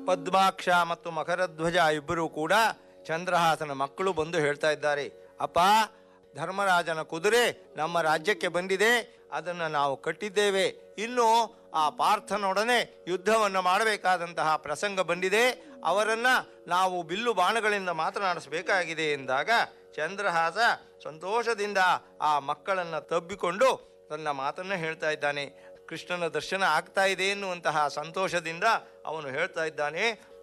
ಪದ್ಮಾಕ್ಷ ಮತ್ತು ಮಕರಧ್ವಜ ಇಬ್ಬರು ಕೂಡ ಚಂದ್ರಹಾಸನ ಮಕ್ಕಳು ಬಂದು ಹೇಳ್ತಾ ಇದ್ದಾರೆ ಅಪ್ಪ ಧರ್ಮರಾಜನ ಕುದುರೆ ನಮ್ಮ ರಾಜ್ಯಕ್ಕೆ ಬಂದಿದೆ ಅದನ್ನು ನಾವು ಕಟ್ಟಿದ್ದೇವೆ ಇನ್ನು ಆ ಪಾರ್ಥನೊಡನೆ ಯುದ್ಧವನ್ನು ಮಾಡಬೇಕಾದಂತಹ ಪ್ರಸಂಗ ಬಂದಿದೆ ಅವರನ್ನ ನಾವು ಬಿಲ್ಲು ಬಾಣಗಳಿಂದ ಮಾತನಾಡಿಸಬೇಕಾಗಿದೆ ಎಂದಾಗ ಚಂದ್ರಹಾಸ ಸಂತೋಷದಿಂದ ಆ ಮಕ್ಕಳನ್ನು ತಬ್ಬಿಕೊಂಡು ತನ್ನ ಮಾತನ್ನು ಹೇಳ್ತಾ ಇದ್ದಾನೆ ಕೃಷ್ಣನ ದರ್ಶನ ಆಗ್ತಾ ಇದೆ ಎನ್ನುವಂತಹ ಸಂತೋಷದಿಂದ ಅವನು ಹೇಳ್ತಾ ಇದ್ದಾನೆ